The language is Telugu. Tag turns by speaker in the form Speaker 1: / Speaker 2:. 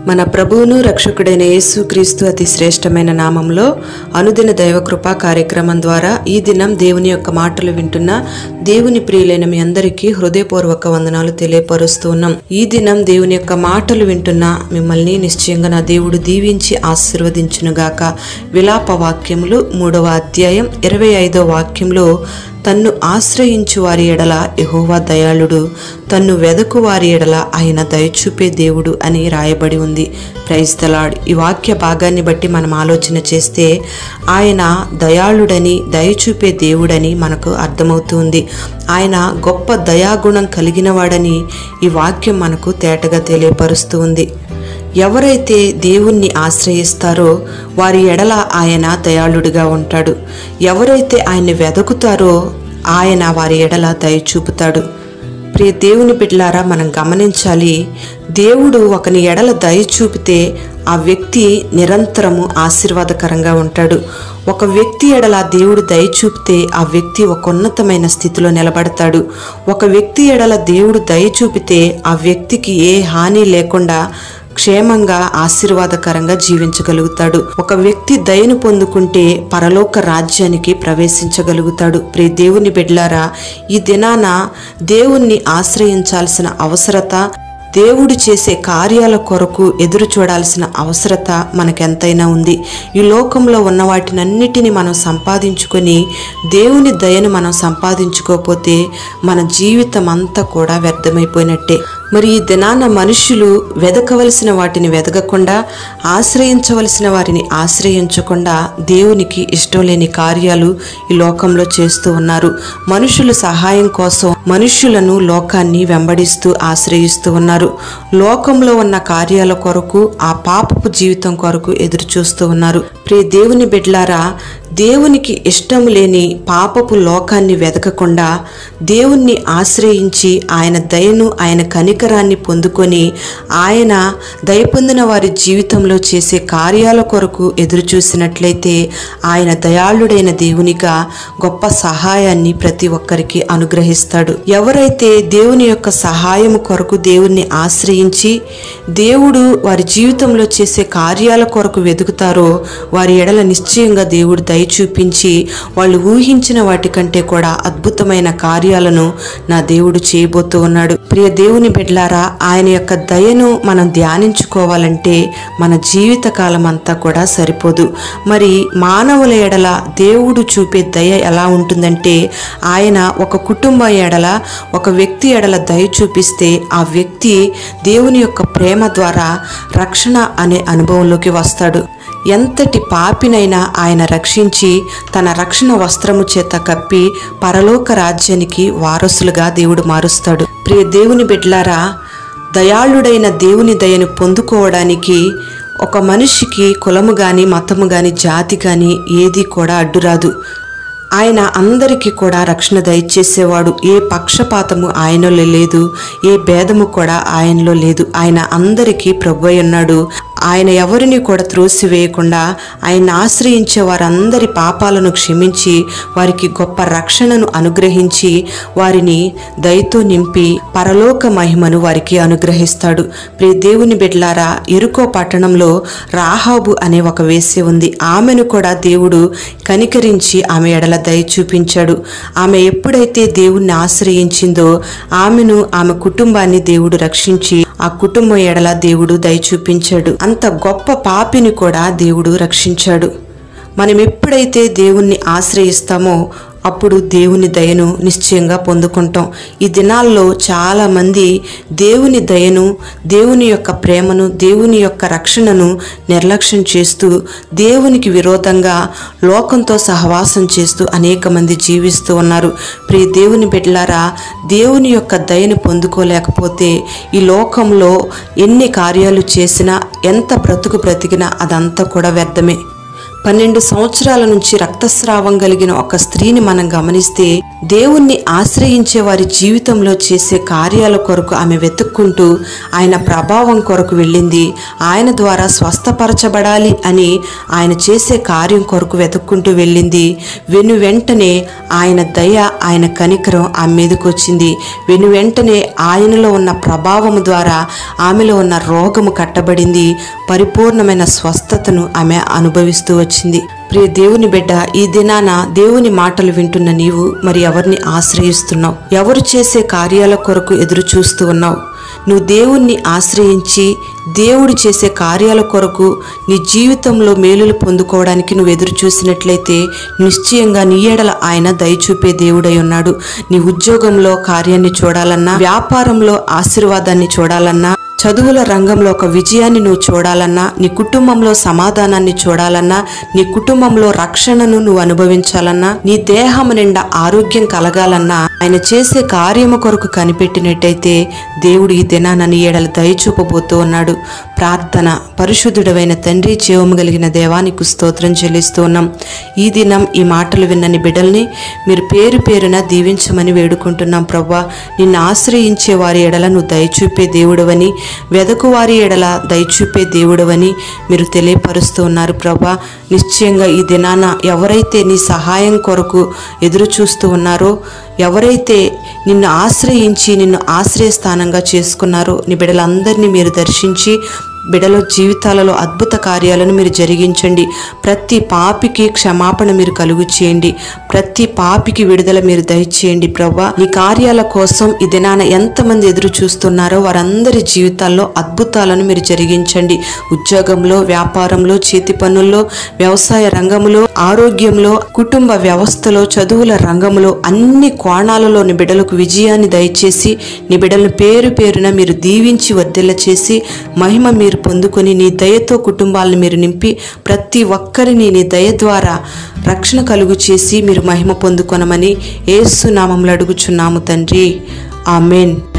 Speaker 1: మన ప్రభువును రక్షకుడైన యేసుక్రీస్తు అతి శ్రేష్టమైన నామంలో అనుదిన దైవకృప కార్యక్రమం ద్వారా ఈ దినం దేవుని యొక్క మాటలు వింటున్న దేవుని ప్రియులైన మీ అందరికీ హృదయపూర్వక వందనాలు తెలియపరుస్తూ ఉన్నాం ఈ దినం దేవుని యొక్క మాటలు వింటున్న మిమ్మల్ని నిశ్చయంగా నా దేవుడు దీవించి ఆశీర్వదించునుగాక విలాప వాక్యములు మూడవ అధ్యాయం ఇరవై ఐదో వాక్యంలో తన్ను ఆశ్రయించు వారి ఎడల యెహోవా దయాళుడు తన్ను వెదకు వారి ఎడల ఆయన దయచూపే దేవుడు అని రాయబడి ఉంది ప్రైజ్ దలాడ్ ఈ వాక్య భాగాన్ని బట్టి మనం ఆలోచన చేస్తే ఆయన దయాళుడని దయచూపే దేవుడని మనకు అర్థమవుతుంది ఆయన గొప్ప దయాగుణం కలిగిన వాడని ఈ వాక్యం మనకు తేటగా తెలియపరుస్తూ ఉంది ఎవరైతే దేవుణ్ణి ఆశ్రయిస్తారో వారి ఎడల ఆయన దయాళుడిగా ఉంటాడు ఎవరైతే ఆయన్ని వెదకుతారో ఆయన వారి ఎడల దయ చూపుతాడు ప్రియ దేవుని బిడ్డలారా మనం గమనించాలి దేవుడు ఒకని ఎడల దయ చూపితే ఆ వ్యక్తి నిరంతరము ఆశీర్వాదకరంగా ఉంటాడు ఒక వ్యక్తి ఎడల దేవుడు దయ చూపితే ఆ వ్యక్తి ఒక ఉన్నతమైన స్థితిలో నిలబడతాడు ఒక వ్యక్తి ఎడల దేవుడు దయ చూపితే ఆ వ్యక్తికి ఏ హాని లేకుండా క్షేమంగా ఆశీర్వాదకరంగా జీవించగలుగుతాడు ఒక వ్యక్తి దయను పొందుకుంటే పరలోక రాజ్యానికి ప్రవేశించగలుగుతాడు ప్రియ దేవుని బిడ్లారా ఈ దినాన దేవుణ్ణి ఆశ్రయించాల్సిన అవసరత దేవుడు చేసే కార్యాల కొరకు ఎదురు చూడాల్సిన అవసరత మనకెంతైనా ఉంది ఈ లోకంలో ఉన్న వాటినన్నిటిని మనం సంపాదించుకొని దేవుని దయను మనం సంపాదించుకోకపోతే మన జీవితం అంతా కూడా వ్యర్థమైపోయినట్టే మరి ఈ దినాన మనుషులు వెదకవలసిన వాటిని వెదకకుండా ఆశ్రయించవలసిన వారిని ఆశ్రయించకుండా దేవునికి ఇష్టం లేని కార్యాలు ఈ లోకంలో చేస్తూ ఉన్నారు మనుషుల సహాయం కోసం మనుష్యులను లోకాన్ని వెంబడిస్తూ ఆశ్రయిస్తూ ఉన్నారు లోకంలో ఉన్న కార్యాల కొరకు ఆ పాపపు జీవితం కొరకు ఎదురు చూస్తూ ఉన్నారు ప్రియ దేవుని బిడ్లారా దేవునికి ఇష్టం లేని పాపపు లోకాన్ని వెదకకుండా దేవుణ్ణి ఆశ్రయించి ఆయన దయను ఆయన కనికరాన్ని పొందుకొని ఆయన దయ పొందిన వారి జీవితంలో చేసే కార్యాల కొరకు ఎదురు చూసినట్లయితే ఆయన దయాళుడైన దేవునిగా గొప్ప సహాయాన్ని ప్రతి ఒక్కరికి అనుగ్రహిస్తాడు ఎవరైతే దేవుని యొక్క సహాయం కొరకు దేవుణ్ణి ఆశ్రయించి దేవుడు వారి జీవితంలో చేసే కార్యాల కొరకు వెతుకుతారో వారి ఎడల నిశ్చయంగా దేవుడు దయ చూపించి వాళ్ళు ఊహించిన వాటికంటే కూడా అద్భుతమైన కార్యాలను నా దేవుడు చేయబోతూ ఉన్నాడు ప్రియ దేవుని బిడ్లారా ఆయన యొక్క దయను మనం ధ్యానించుకోవాలంటే మన జీవిత కాలం అంతా కూడా సరిపోదు మరి మానవుల ఎడల దేవుడు చూపే దయ ఎలా ఉంటుందంటే ఆయన ఒక కుటుంబం ఎడల ఒక వ్యక్తి ఎడల దయ చూపిస్తే ఆ వ్యక్తి దేవుని యొక్క ప్రేమ ద్వారా రక్షణ అనే అనుభవంలోకి వస్తాడు ఎంతటి పాపినైనా ఆయన రక్షించి తన రక్షణ వస్త్రము చేత కప్పి పరలోక రాజ్యానికి వారసులుగా దేవుడు మారుస్తాడు ప్రియ దేవుని బిడ్లారా దయాళుడైన దేవుని దయను పొందుకోవడానికి ఒక మనిషికి కులము గాని మతము గాని జాతి గాని ఏది కూడా అడ్డురాదు ఆయన అందరికీ కూడా రక్షణ దయచేసేవాడు ఏ పక్షపాతము ఆయనలో లేదు ఏ భేదము కూడా ఆయనలో లేదు ఆయన అందరికీ ప్రభు అయి ఉన్నాడు ఆయన ఎవరిని కూడా త్రోసివేయకుండా ఆయన ఆశ్రయించే వారందరి పాపాలను క్షమించి వారికి గొప్ప రక్షణను అనుగ్రహించి వారిని దయతో నింపి పరలోక మహిమను వారికి అనుగ్రహిస్తాడు ప్రియ దేవుని బిడ్లారా ఎరుకో పట్టణంలో రాహాబు అనే ఒక వేశ్య ఉంది ఆమెను కూడా దేవుడు కనికరించి ఆమె ఎడల దయ చూపించాడు ఆమె ఎప్పుడైతే దేవుణ్ణి ఆశ్రయించిందో ఆమెను ఆమె కుటుంబాన్ని దేవుడు రక్షించి ఆ కుటుంబం ఎడల దేవుడు దయ చూపించాడు అంత గొప్ప పాపిని కూడా దేవుడు రక్షించాడు మనం ఎప్పుడైతే దేవుణ్ణి ఆశ్రయిస్తామో అప్పుడు దేవుని దయను నిశ్చయంగా పొందుకుంటాం ఈ దినాల్లో చాలామంది దేవుని దయను దేవుని యొక్క ప్రేమను దేవుని యొక్క రక్షణను నిర్లక్ష్యం చేస్తూ దేవునికి విరోధంగా లోకంతో సహవాసం చేస్తూ అనేక మంది జీవిస్తూ ఉన్నారు ప్రియ దేవుని బిడ్డలారా దేవుని యొక్క దయను పొందుకోలేకపోతే ఈ లోకంలో ఎన్ని కార్యాలు చేసినా ఎంత బ్రతుకు బ్రతికినా అదంతా కూడా వ్యర్థమే పన్నెండు సంవత్సరాల నుంచి రక్తస్రావం కలిగిన ఒక స్త్రీని మనం గమనిస్తే దేవుణ్ణి ఆశ్రయించే వారి జీవితంలో చేసే కార్యాల కొరకు ఆమె వెతుక్కుంటూ ఆయన ప్రభావం కొరకు వెళ్ళింది ఆయన ద్వారా స్వస్థపరచబడాలి అని ఆయన చేసే కార్యం కొరకు వెతుక్కుంటూ వెళ్ళింది వెను వెంటనే ఆయన దయ ఆయన కనికరం ఆమె మీదకి వచ్చింది వెను వెంటనే ఆయనలో ఉన్న ప్రభావము ద్వారా ఆమెలో ఉన్న రోగము కట్టబడింది పరిపూర్ణమైన స్వస్థతను ఆమె అనుభవిస్తూ వచ్చింది ప్రియ దేవుని బిడ్డ ఈ దినాన దేవుని మాటలు వింటున్న నీవు మరి ఎవరిని ఆశ్రయిస్తున్నావు ఎవరు చేసే కార్యాల కొరకు ఎదురు చూస్తూ ఉన్నావు నువ్వు దేవుణ్ణి ఆశ్రయించి దేవుడు చేసే కార్యాల కొరకు నీ జీవితంలో మేలులు పొందుకోవడానికి నువ్వు ఎదురు చూసినట్లయితే నిశ్చయంగా నీ ఎడల ఆయన దయచూపే దేవుడై ఉన్నాడు నీ ఉద్యోగంలో కార్యాన్ని చూడాలన్నా వ్యాపారంలో ఆశీర్వాదాన్ని చూడాలన్నా చదువుల రంగంలో ఒక విజయాన్ని నువ్వు చూడాలన్నా నీ కుటుంబంలో సమాధానాన్ని చూడాలన్నా నీ కుటుంబంలో రక్షణను నువ్వు అనుభవించాలన్నా నీ దేహం నిండా ఆరోగ్యం కలగాలన్నా ఆయన చేసే కార్యము కొరకు కనిపెట్టినట్టయితే దేవుడు ఈ దినాన నీ ఏడల దయచూపబోతూ ఉన్నాడు ప్రార్థన పరిశుద్ధుడమైన తండ్రి జీవము కలిగిన దేవానికి స్తోత్రం చెల్లిస్తూ ఉన్నాం ఈ దినం ఈ మాటలు విన్నని బిడ్డల్ని మీరు పేరు పేరున దీవించమని వేడుకుంటున్నాం ప్రవ్వా నిన్ను ఆశ్రయించే వారి ఎడల నువ్వు దయచూపే దేవుడవని వెదకు వారి ఎడల దయచూపే దేవుడవని మీరు తెలియపరుస్తూ ఉన్నారు ప్రభా నిశ్చయంగా ఈ దినాన ఎవరైతే నీ సహాయం కొరకు ఎదురు చూస్తూ ఉన్నారో ఎవరైతే నిన్ను ఆశ్రయించి నిన్ను ఆశ్రయస్థానంగా చేసుకున్నారో నీ బిడ్డలందరినీ మీరు దర్శించి బిడల జీవితాలలో అద్భుత కార్యాలను మీరు జరిగించండి ప్రతి పాపికి క్షమాపణ మీరు కలుగు చేయండి ప్రతి పాపికి విడుదల మీరు దయచేయండి ప్రవ్వా ఈ కార్యాల కోసం ఈ దినాన ఎంతమంది ఎదురు చూస్తున్నారో వారందరి జీవితాల్లో అద్భుతాలను మీరు జరిగించండి ఉద్యోగంలో వ్యాపారంలో చేతి పనుల్లో వ్యవసాయ రంగంలో ఆరోగ్యంలో కుటుంబ వ్యవస్థలో చదువుల రంగంలో అన్ని కోణాలలో నీ బిడ్డలకు విజయాన్ని దయచేసి నీ బిడ్డలను పేరు పేరున మీరు దీవించి వర్ధిల్ల చేసి మహిమ మీరు పొందుకొని నీ దయతో కుటుంబాలను మీరు నింపి ప్రతి ఒక్కరిని నీ దయ ద్వారా రక్షణ కలుగు చేసి మీరు మహిమ పొందుకొనమని ఏసు నామంలో అడుగుచున్నాము తండ్రి ఆమెన్